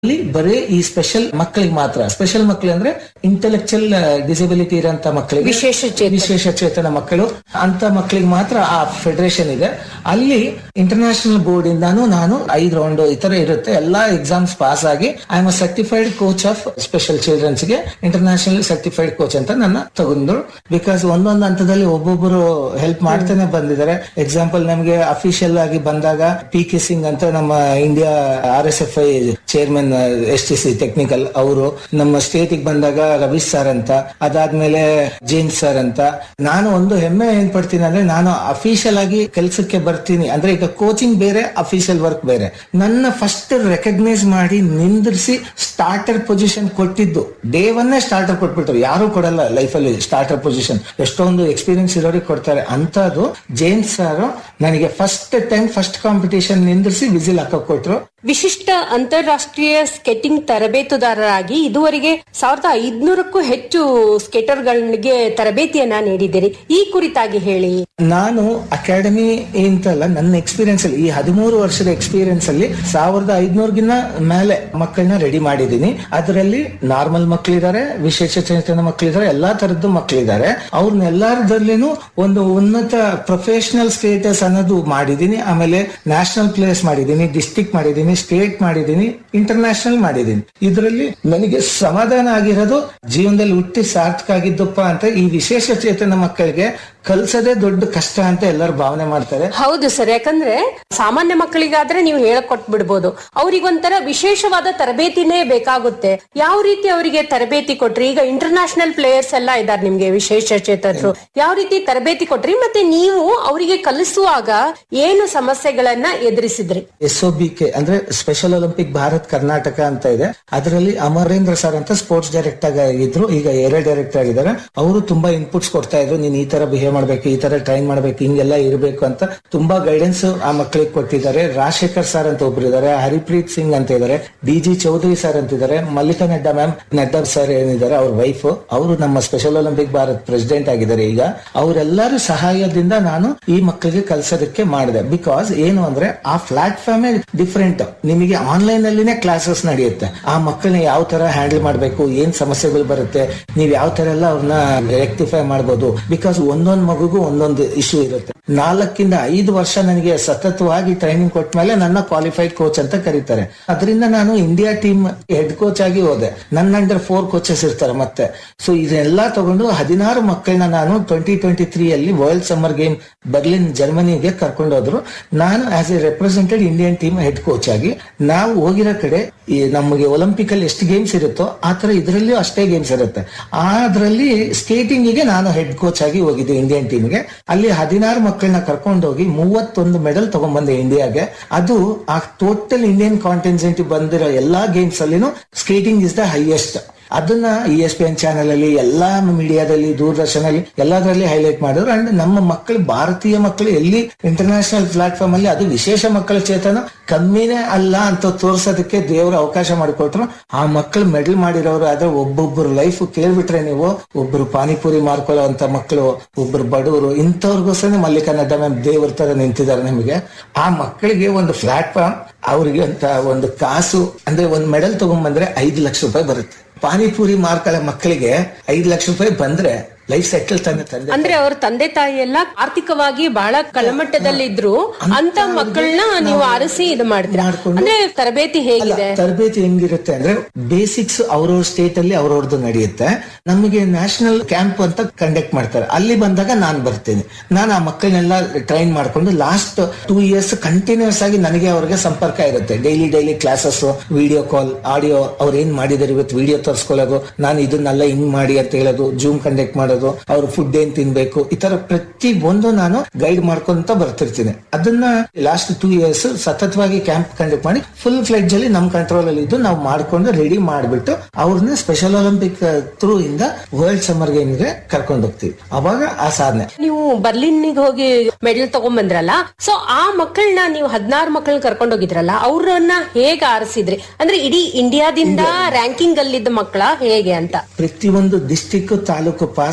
ಅಲ್ಲಿ ಬರೀ ಈ ಸ್ಪೆಷಲ್ ಮಕ್ಕಳಿಗೆ ಮಾತ್ರ ಸ್ಪೆಷಲ್ ಮಕ್ಕಳು ಅಂದ್ರೆ ಇಂಟೆಲೆಕ್ಚುಯಲ್ ಡಿಸಬಿಲಿಟಿ ಇರೋಂತ ಮಕ್ಕಳಿಗೆ ವಿಶೇಷ ಚೇತನ. ವಿಶೇಷ ಚೇತನ ಮಕ್ಕಳು ಅಂತ ಮಕ್ಕಳಿಗೆ ಮಾತ್ರ ಆ ಫೆಡರೇಷನ್ ಇದೆ ಅಲ್ಲಿ ಇಂಟರ್ನ್ಯಾಷನಲ್ ಬೋರ್ಡ್ ಇಂದಾನು ನಾನು ಐದು ರೌಂಡ್ ಈ ತರ ಇರುತ್ತೆ ಎಲ್ಲಾ ಎಕ್ಸಾಮ್ಸ್ ಪಾಸ್ ಆಗಿ I am certified coach of special childrens ಗೆ ಇಂಟರ್ನ್ಯಾಷನಲ್ ಸರ್ಟಿಫೈಡ್ ಕೋಚ್ ಅಂತ ನನ್ನ ತಗೊಂಡ್ರು ಬಿಕಾಸ್ ಒಂದೊಂದು ಹಂತದಲ್ಲಿ ಒಬ್ಬೊಬ್ಬರು ಹೆಲ್ಪ್ ಮಾಡ್ತಾನೆ ಬಂದಿದ್ದಾರೆ ಎಕ್ಸಾಂಪಲ್ ನಮಗೆ ಅಫಿಷಿಯಲ್ ಆಗಿ ಬಂದಾಗ ಪಿ ಕೆ ಸಿಂಗ್ ಅಂತ ನಮ್ಮ India R S F I chairman S T C technical ಅವರು ನಮ್ಮ ಸ್ಟೇಟ್ ಬಂದಾಗ ರವೀಶ್ ಸರ್ ಅಂತ ಅದಾದ್ಮೇಲೆ ಜೇಮ್ಸ್ ಸರ್ ಅಂತ ನಾನು ಒಂದು ಹೆಮ್ಮೆ ಏನ್ ಪಡ್ತೀನಿ ಅಂದ್ರೆ ನಾನು ಅಫಿಷಿಯಲ್ ಆಗಿ ಕೆಲಸಕ್ಕೆ ಬರ್ತೀನಿ ಅಂದ್ರೆ ಈಗ ಕೋಚಿಂಗ್ ಬೇರೆ ಅಫಿಷಿಯಲ್ ವರ್ಕ್ ಬೇರೆ ನನ್ನ ಫಸ್ಟ್ ರೆಕಗ್ನೈಸ್ ಮಾಡಿ ನಿಂದಿರಿಸಿ ಸ್ಟಾರ್ಟರ್ ಪೊಸಿಷನ್ ಕೊಟ್ಟಿದ್ದು ಡೇ ಒನ್ನೇ ಸ್ಟಾರ್ಟರ್ ಕೊಟ್ಬಿಟ್ರು ಯಾರು ಕೊಡಲ್ಲ ಲೈಫಲ್ಲಿ ಸ್ಟಾರ್ಟರ್ ಪೊಸಿಷನ್ ಎಷ್ಟೊಂದು ಎಕ್ಸ್ಪೀರಿಯನ್ಸ್ ಇರೋರಿಗೆ ಕೊಡ್ತಾರೆ ಅಂತದ್ದು ಜೇಮ್ಸ್ ಸರ್ ನನಗೆ ಫಸ್ಟ್ ಟೈಮ್ ಫಸ್ಟ್ ಕಾಂಪಿಟೇಷನ್ ನಿಂದಿರಿಸಿ ವಿಸಿಲ್ ಹಾಕಕ್ ಕೊಟ್ರು ವಿಶಿಷ್ಟ ಅಂತಾರಾಷ್ಟ್ರೀಯ ಸ್ಕೇಟಿಂಗ್ ತರಬೇತುದಾರರಾಗಿ ಇದುವರೆಗೆ ಸಾವಿರದ ಐದ್ನೂರಕ್ಕೂ ಹೆಚ್ಚು ಸ್ಕೇಟರ್ಗಳಿಗೆ ತರಬೇತಿಯನ್ನ ನೀಡಿದ್ದೀರಿ ಈ ಕುರಿತಾಗಿ ಹೇಳಿ ನಾನು ಅಕಾಡೆಮಿ ಅಂತಲ್ಲ ನನ್ನ ಎಕ್ಸ್ಪೀರಿಯನ್ಸ್ ಅಲ್ಲಿ ಈ ಹದಿಮೂರು ವರ್ಷದ ಎಕ್ಸ್ಪೀರಿಯನ್ಸ್ ಅಲ್ಲಿ ಸಾವಿರದ ಐದ್ನೂರ್ಗಿನ್ನ ಮೇಲೆ ಮಕ್ಕಳನ್ನ ರೆಡಿ ಮಾಡಿದ್ದೀನಿ ಅದರಲ್ಲಿ ನಾರ್ಮಲ್ ಮಕ್ಕಳಿದ್ದಾರೆ ವಿಶೇಷ ಚೇತನ ಮಕ್ಕಳಿದ್ದಾರೆ ಎಲ್ಲಾ ತರದ್ದು ಮಕ್ಕಳಿದ್ದಾರೆ ಅವ್ರನ್ನೆಲ್ಲರದಲ್ಲಿನೂ ಒಂದು ಉನ್ನತ ಪ್ರೊಫೆಷನಲ್ ಸ್ಟೇಟಸ್ ಅನ್ನೋದು ಮಾಡಿದ್ದೀನಿ ಆಮೇಲೆ ನ್ಯಾಷನಲ್ ಪ್ಲೇಸ್ ಮಾಡಿದ್ದೀನಿ ಡಿಸ್ಟಿಕ್ ಮಾಡಿದ್ದೀನಿ ಸ್ಟೇಟ್ ಮಾಡಿದ್ದೀನಿ ಇಂಟರ್ನ್ಯಾಷನಲ್ ಮಾಡಿದ್ದೀನಿ ಇದರಲ್ಲಿ ನನಗೆ ಸಮಾಧಾನ ಆಗಿರೋದು ಜೀವನದಲ್ಲಿ ಹುಟ್ಟಿ ಸಾರ್ಥಕ ಆಗಿದ್ದಪ್ಪ ಅಂತ ಈ ವಿಶೇಷ ಚೇತನ ಮಕ್ಕಳಿಗೆ ಕಲ್ಸೋದೇ ದೊಡ್ಡ ಕಷ್ಟ ಅಂತ ಎಲ್ಲರೂ ಭಾವನೆ ಮಾಡ್ತಾರೆ ಹೌದು ಸರ್ ಯಾಕಂದ್ರೆ ಸಾಮಾನ್ಯ ಮಕ್ಕಳಿಗಾದ್ರೆ ನೀವು ಹೇಳಕೊಟ್ ಬಿಡ್ಬೋದು ಅವ್ರಿಗೊಂಥರ ವಿಶೇಷವಾದ ತರಬೇತಿನೇ ಬೇಕಾಗುತ್ತೆ ಯಾವ ರೀತಿ ಅವರಿಗೆ ತರಬೇತಿ ಕೊಟ್ರಿ ಈಗ ಇಂಟರ್ನ್ಯಾಷನಲ್ ಪ್ಲೇಯರ್ಸ್ ಎಲ್ಲ ಇದಾರೆ ನಿಮ್ಗೆ ವಿಶೇಷ ಚೇತನರು ಯಾವ ರೀತಿ ತರಬೇತಿ ಕೊಟ್ರಿ ಮತ್ತೆ ನೀವು ಅವರಿಗೆ ಕಲಿಸುವಾಗ ಏನು ಸಮಸ್ಯೆಗಳನ್ನ ಎದುರಿಸಿದ್ರಿ ಎಸ್ ಒ ಬಿ ಕೆ ಅಂದ್ರೆ ಸ್ಪೆಷಲ್ ಒಲಿಂಪಿಕ್ ಭಾರತ್ ಕರ್ನಾಟಕ ಅಂತ ಇದೆ ಅದರಲ್ಲಿ ಅಮರೇಂದ್ರ ಸರ್ ಅಂತ ಸ್ಪೋರ್ಟ್ಸ್ ಡೈರೆಕ್ಟರ್ ಆಗಿದ್ರು ಈಗ ಏರಿಯಾ ಡೈರೆಕ್ಟರ್ ಆಗಿದ್ದಾರೆ ಅವರು ತುಂಬಾ ಇನ್ಪುಟ್ಸ್ ಕೊಡ್ತಾ ಇದ್ರು ನೀನ್ ಈ ತರ ಬಿಹೇವ್ ಮಾಡ್ಬೇಕು ಈ ತರ ಟ್ರೈನ್ ಮಾಡ್ಬೇಕು ಹಿಂಗೆಲ್ಲ ಇರಬೇಕು ಅಂತ ತುಂಬಾ ಗೈಡೆನ್ಸ್ ಆ ಮಕ್ಕಳಿಗೆ ಕೊಟ್ಟಿದ್ದಾರೆ ರಾಜಶೇಖರ್ ಸರ್ ಅಂತ ಒಬ್ರು ಇದ್ದಾರೆ ಹರಿಪ್ರೀತ್ ಸಿಂಗ್ ಅಂತ ಇದ್ದಾರೆ ಡಿ ಜಿ ಚೌಧರಿ ಸರ್ ಅಂತ ಇದ್ದಾರೆ ಮಲ್ಲಿಕಾ ನಡ್ಡಾ ಮ್ಯಾಮ್ ನಡ್ಡಾ ಸರ್ ಏನಿದ್ದಾರೆ ಅವ್ರ ವೈಫ್ ಅವರು ನಮ್ಮ ಸ್ಪೆಷಲ್ ಒಲಿಂಪಿಕ್ ಭಾರತ್ ಪ್ರೆಸಿಡೆಂಟ್ ಆಗಿದ್ದಾರೆ ಈಗ ಅವರೆಲ್ಲರ ಸಹಾಯದಿಂದ ನಾನು ಈ ಮಕ್ಕಳಿಗೆ ಕಲ್ಸೋದಕ್ಕೆ ಮಾಡಿದೆ ಬಿಕಾಸ್ ಏನು ಅಂದ್ರೆ ಆ ಪ್ಲಾಟ್ಫಾರ್ಮ್ ಡಿಫ್ರೆಂಟ್ ನಿಮಗೆ ಆನ್ಲೈನ್ ಅಲ್ಲಿನೇ ಕ್ಲಾಸಸ್ ನಡೆಯುತ್ತೆ ಆ ಮಕ್ಕಳನ್ನ ಯಾವ ತರ ಹ್ಯಾಂಡಲ್ ಮಾಡಬೇಕು ಏನ್ ಸಮಸ್ಯೆಗಳು ಬರುತ್ತೆ ನೀವ್ ಯಾವ ತರ ಎಲ್ಲ ಅವ್ರನ್ನ ರೆಕ್ಟಿಫೈ ಮಾಡಬಹುದು ಬಿಕಾಸ್ ಒಂದೊಂದ್ ಮಗುಗೂ ಒಂದೊಂದು ಇಶ್ಯೂ ಇರುತ್ತೆ ನಾಲ್ಕಿಂದ ಐದು ವರ್ಷ ನನಗೆ ಸತತವಾಗಿ ಟ್ರೈನಿಂಗ್ ಕೊಟ್ಟ ಮೇಲೆ ನನ್ನ ಕ್ವಾಲಿಫೈಡ್ ಕೋಚ್ ಅಂತ ಕರೀತಾರೆ ಅದರಿಂದ ನಾನು ಇಂಡಿಯಾ ಟೀಮ್ ಹೆಡ್ ಕೋಚ್ ಆಗಿ ಹೋದೆ ನನ್ನ ಅಂಡರ್ ಫೋರ್ ಕೋಚಸ್ ಇರ್ತಾರೆ ಮತ್ತೆ ಸೊ ಇದೆಲ್ಲ ತಗೊಂಡು ಹದಿನಾರು ಮಕ್ಕಳನ್ನ ನಾನು ಟ್ವೆಂಟಿ ಟ್ವೆಂಟಿ ತ್ರೀ ಅಲ್ಲಿ ವರ್ಲ್ಡ್ ಸಮ್ಮರ್ ಗೇಮ್ ಬರ್ಲಿನ್ ಜರ್ಮನಿಗೆ ಕರ್ಕೊಂಡು ಹೋದ್ರು ನಾನು as a represented Indian team head coach ಆಗಿ ನಾವು ಹೋಗಿರೋ ಕಡೆ ಈ ನಮಗೆ ಒಲಿಂಪಿಕ್ ಅಲ್ಲಿ ಎಷ್ಟು ಗೇಮ್ಸ್ ಇರುತ್ತೋ ಆ ತರ ಇದರಲ್ಲಿಯೂ ಅಷ್ಟೇ ಗೇಮ್ಸ್ ಇರುತ್ತೆ ಅದರಲ್ಲಿ ಸ್ಕೇಟಿಂಗ್ ಗೆ ನಾನು ಹೆಡ್ ಕೋಚ್ ಆಗಿ ಹೋಗಿದ್ದೆ ಇಂಡಿಯನ್ ಟೀಮ್ಗೆ ಅಲ್ಲಿ ಹದಿನಾರು ಮಕ್ಕಳನ್ನ ಕರ್ಕೊಂಡೋಗಿ ಮೂವತ್ತೊಂದು ಮೆಡಲ್ ತಗೊಂಡ್ಬಂದೆ ಇಂಡಿಯಾಗೆ ಅದು ಆ ಟೋಟಲ್ ಇಂಡಿಯನ್ ಕಾಂಟಿನ್ಸೆಂಟ್ ಬಂದಿರೋ ಎಲ್ಲಾ ಗೇಮ್ಸ್ ಅಲ್ಲಿನೂ ಸ್ಕೇಟಿಂಗ್ ಇಸ್ ದ ಹೈಯೆಸ್ಟ್ ಅದನ್ನ E S P N channel ಅಲ್ಲಿ ಎಲ್ಲಾ ಮೀಡಿಯಾದಲ್ಲಿ ದೂರದರ್ಶನಲ್ಲಿ ಎಲ್ಲದರಲ್ಲಿ ಹೈಲೈಟ್ ಮಾಡಿದ್ರು ಅಂಡ್ ನಮ್ಮ ಮಕ್ಕಳು ಭಾರತೀಯ ಮಕ್ಕಳು ಎಲ್ಲಿ ಇಂಟರ್ನ್ಯಾಷನಲ್ ಪ್ಲಾಟ್ಫಾರ್ಮ್ ಅಲ್ಲಿ ಅದು ವಿಶೇಷ ಮಕ್ಕಳ ಚೇತನ ಕಮ್ಮಿನೇ ಅಲ್ಲ ಅಂತ ತೋರ್ಸೋದಕ್ಕೆ ದೇವರು ಅವಕಾಶ ಮಾಡಿಕೊಟ್ರು ಆ ಮಕ್ಕಳು ಮೆಡಲ್ ಮಾಡಿರೋರು ಆದ್ರೆ ಒಬ್ಬೊಬ್ಬರು ಲೈಫ್ ಕೇಳ್ಬಿಟ್ರೆ ನೀವು ಒಬ್ರು ಪಾನಿಪುರಿ ಮಾರ್ಕೊಳ್ಳೋ ಅಂತ ಮಕ್ಕಳು ಒಬ್ರು ಬಡವರು ಇಂಥವ್ರಿಗೋಸ್ಕರ ಮಲ್ಲಿಕಾ ನಡ್ಡಾ ಮ್ಯಾಮ್ ದೇವ್ರ ತರ ನಿಂತಿದ್ದಾರೆ ನಿಮಗೆ ಆ ಮಕ್ಕಳಿಗೆ ಒಂದು ಪ್ಲಾಟ್ಫಾರ್ಮ್ ಅವ್ರಿಗೆ ಅಂತ ಒಂದು ಕಾಸು ಅಂದ್ರೆ ಒಂದು ಮೆಡಲ್ ತಗೊಂಡ್ಬಂದ್ರೆ ಐದು ಲಕ್ಷ ರೂಪಾಯಿ ಬರುತ್ತೆ ಪಾನಿಪುರಿ ಮಾರ್ಕೊಳ್ಳೋ ಮಕ್ಕಳಿಗೆ ಐದು ಲಕ್ಷ ರೂಪಾಯಿ ಬಂದ್ರೆ ಲೈಫ್ ಸೆಟಲ್ ತಾನೆ ತಂದೆ ಅಂದ್ರೆ ಅವ್ರ ತಂದೆ ತಾಯಿ ಎಲ್ಲ ಆರ್ಥಿಕವಾಗಿ ಬಹಳ ಕಳಮಟ್ಟದಲ್ಲಿದ್ರು ಅಂತ ಮಕ್ಕಳನ್ನ ನೀವು ಆರಿಸಿ ಇದು ಮಾಡ್ತೀರಾ ಮಾಡ್ಕೊಂಡು- ಅಂದ್ರೆ ತರಬೇತಿ ಅಲ್ಲ, ಹೇಗಿದೆ ತರಬೇತಿ ಹೆಂಗಿರುತ್ತೆ ಅಂದ್ರೆ ಬೇಸಿಕ್ಸ್ ಅವ್ರವ್ರ ಸ್ಟೇಟ್ ಅಲ್ಲಿ ಅವ್ರವ್ರದ್ದು ನಡೆಯುತ್ತೆ ನಮಗೆ ನ್ಯಾಷನಲ್ ಕ್ಯಾಂಪ್ ಅಂತ ಕಂಡಕ್ಟ್ ಮಾಡ್ತಾರೆ ಅಲ್ಲಿ ಬಂದಾಗ ನಾನ್ ಬರ್ತೀನಿ ನಾನು ಆ ಮಕ್ಕಳನ್ನೆಲ್ಲ ಟ್ರೈನ್ ಮಾಡ್ಕೊಂಡು ಲಾಸ್ಟ್ ಟೂ ಇಯರ್ಸ್ ಕಂಟಿನ್ಯೂಸ್ ಆಗಿ ನನಗೆ ಅವ್ರಿಗೆ ಸಂಪರ್ಕ ಇರುತ್ತೆ daily daily classes video call audio ಅವ್ರು ಏನ್ ಮಾಡಿದಾರೆ ಇವತ್ತು ವಿಡಿಯೋ ತೋರಿಸ್ಕೊಳ್ಳೋದು ನಾನು ಇದನ್ನೆಲ್ಲ ಹಿಂಗ್ ಮಾಡಿ ಅಂತ ಹೇಳೋದು ಜೂಮ್ ಕಂಡಕ್ಟ್ ಮಾಡೋದು ಅವ್ರ ಫುಡ್ ಏನ್ ತಿನ್ಬೇಕು ಈ ತರ ಪ್ರತಿ ಒಂದು ನಾನು ಗೈಡ್ ಮಾಡ್ಕೊಂತ ಬರ್ತಿರ್ತೀನಿ ಅದನ್ನ ಲಾಸ್ಟ್ ಟೂ ಇಯರ್ಸ್ ಸತತವಾಗಿ ಕ್ಯಾಂಪ್ ಕಂಡಕ್ಟ್ ಮಾಡಿ ಫುಲ್ ಫ್ಲೆಡ್ಜ್ ಅಲ್ಲಿ ನಮ್ ಕಂಟ್ರೋಲ್ ಅಲ್ಲಿ ಇದ್ದು ನಾವು ಮಾಡ್ಕೊಂಡು ರೆಡಿ ಮಾಡ್ಬಿಟ್ಟು ಅವ್ರನ್ನ ಸ್ಪೆಷಲ್ ಒಲಿಂಪಿಕ್ ಥ್ರೂ ಇಂದ ವರ್ಲ್ಡ್ ಸಮ್ಮರ್ ಗೇಮ್ ಗೆ ಕರ್ಕೊಂಡು ಹೋಗ್ತೀವಿ ಅವಾಗ ಆ ಸಾಧನೆ ನೀವು ಬರ್ಲಿನ್ನಿಗೆ ಹೋಗಿ ಮೆಡಲ್ ತಗೊಂಡ್ಬಂದ್ರಲ್ಲ ಸೊ ಆ ಮಕ್ಕಳನ್ನ ನೀವು ಹದಿನಾರು ಮಕ್ಕಳನ್ನ ಕರ್ಕೊಂಡು ಹೋಗಿದ್ರಲ್ಲ ಅವ್ರನ್ನ ಹೇಗೆ ಆರಿಸಿದ್ರಿ ಅಂದ್ರೆ ಇಡೀ ಇಂಡಿಯಾದಿಂದ ರ್ಯಾಂಕಿಂಗ್ ಅಲ್ಲಿದ್ದ ಮಕ್ಕಳ ಹೇಗೆ ಅಂತ ಪ್ರತಿಯೊಂದು ಡಿಸ್ಟಿಕ್ ತಾಲೂಕು ಪಾಸ್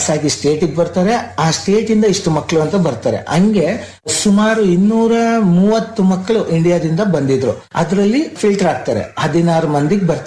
ಆಗಿ ಸ್ಟೇಟಿಗೆ ಬರ್ತಾರೆ ಆ ಸ್ಟೇಟ್ ಇಂದ ಇಷ್ಟು ಮಕ್ಕಳು ಅಂತ ಬರ್ತಾರೆ ಹಂಗೆ ಸುಮಾರು ಇನ್ನೂರ ಮೂವತ್ತು ಮಕ್ಕಳು ಇಂಡಿಯಾದಿಂದ ಬಂದಿದ್ರು ಅದರಲ್ಲಿ ಫಿಲ್ಟರ್ ಆಗ್ತಾರೆ ಹದಿನಾರು ಮಂದಿಗೆ ಬರ್ತಾರೆ